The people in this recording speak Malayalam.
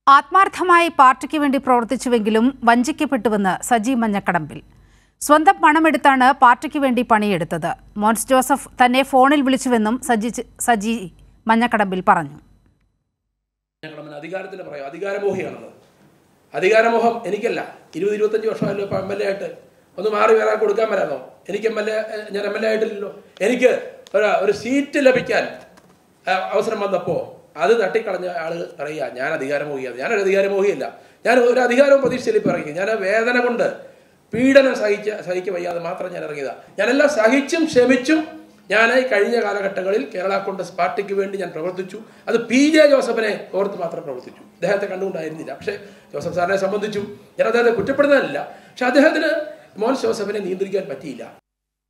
ആത്മാർത്ഥമായി പാർട്ടിക്ക് വേണ്ടി പ്രവർത്തിച്ചുവെങ്കിലും വഞ്ചിക്കപ്പെട്ടുവെന്ന് സജി മഞ്ഞക്കടമ്പിൽ സ്വന്തം പണമെടുത്താണ് പാർട്ടിക്ക് വേണ്ടി പണിയെടുത്തത് മോൻസ് ജോസഫ് തന്നെ ഫോണിൽ വിളിച്ചുവെന്നും സജി സജി മഞ്ഞക്കടമ്പിൽ പറഞ്ഞു ഞങ്ങൾ അധികാരത്തിന് പറയാം അധികാരമോഹിയാണെന്ന് അധികാരമോഹം എനിക്കല്ല ഇരുപത് ഇരുപത്തഞ്ച് വർഷമല്ലോ ഇപ്പം എം എൽ എ ആയിട്ട് ഒന്ന് മാറി വരാൻ കൊടുക്കാൻ വരാമോ എനിക്ക് എം എൽ എ ഞാൻ എം എൽ എ ആയിട്ടില്ലല്ലോ എനിക്ക് ഒരു ഒരു സീറ്റ് ലഭിക്കാൻ ആ, അവസരം വന്നപ്പോൾ അത് തട്ടിക്കളഞ്ഞ ആള് പറയുക ഞാൻ അധികാരമോഹിയാണ് ഞാനൊരു അധികാരമോഹിയല്ല ഞാൻ ഒരു അധികാരവും പ്രതീക്ഷയിൽ ഇപ്പോൾ ഇറങ്ങി ഞാൻ വേദന കൊണ്ട് പീഡനം സഹിച്ച സഹിക്ക വയ്യാതെ മാത്രം ഞാൻ ഇറങ്ങിയതാണ് ഞാനെല്ലാം സഹിച്ചും ക്ഷമിച്ചും ഞാൻ ഈ കഴിഞ്ഞ കാലഘട്ടങ്ങളിൽ കേരള കോൺഗ്രസ് പാർട്ടിക്ക് വേണ്ടി ഞാൻ പ്രവർത്തിച്ചു അത് പി ജെ ജോസഫിനെ ഓർത്ത് മാത്രം പ്രവർത്തിച്ചു അദ്ദേഹത്തെ കണ്ടുകൊണ്ടായിരുന്നില്ല പക്ഷേ ജോസഫ് സാറിനെ സംബന്ധിച്ചും ഞാൻ അദ്ദേഹത്തെ കുറ്റപ്പെടുന്നതല്ല പക്ഷെ അദ്ദേഹത്തിന് മോൻസ് ജോസഫിനെ നിയന്ത്രിക്കാൻ പറ്റിയില്ല